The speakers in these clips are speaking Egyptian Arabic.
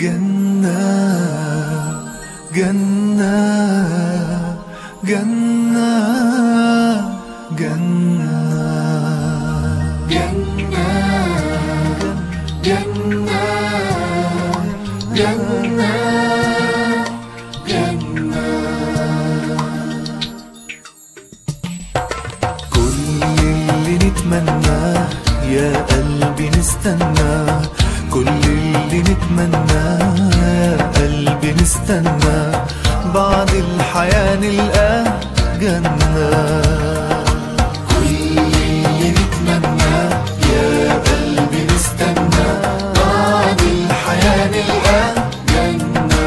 جنة جنة جنة جنة جنة جنة جنة جنة كل اللي نتمناه يا قلبي نستناه كل اللي نتمناه يا قلبي نستناه بعد الحياة نلقاه جنة كل اللي نتمناه يا قلبي نستناه بعد الحياة نلقاه جنة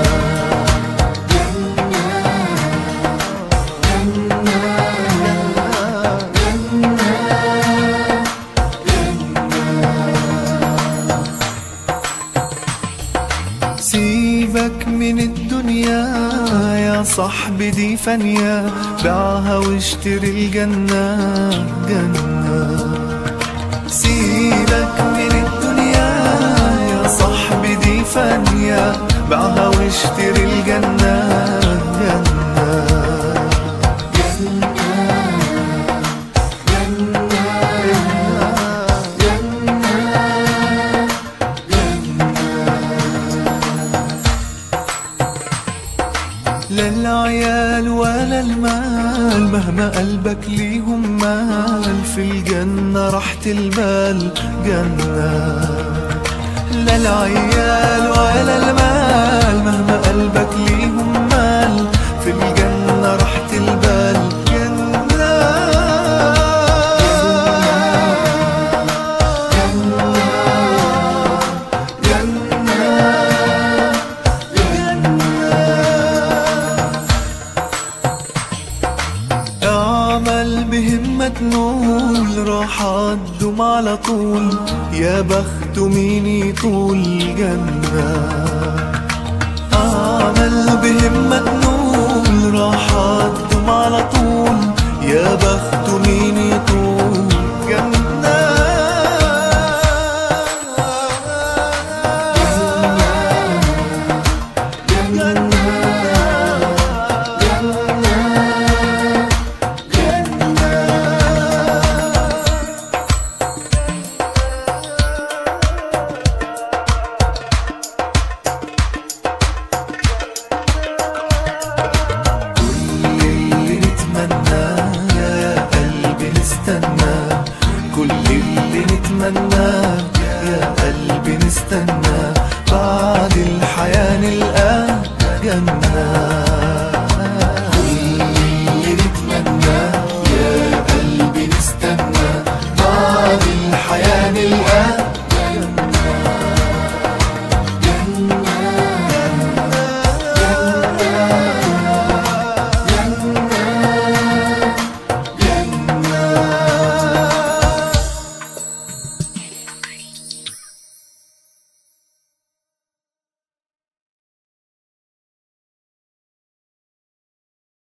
سيبك من الدنيا يا صاحبي دي فانية بيعها واشتري الجنة جنة سيبك من الدنيا يا صاحبي دي فانية بيعها واشتري الجنة جنة لا العيال ولا المال مهما قلبك ليهم مال في الجنة راحة البال جنة لا العيال ولا المال مهما قلبك ليهم مال في الجنة راحة البال جنة اعمل بهمة نول راح عدهم على طول يا بخت مين يطول جنة اعمل بهمة نول راح عدهم على طول يا بخت مين يطول جنة اللي نتمناه يا قلبي نستناه كل اللي نتمناه يا قلبي نستناه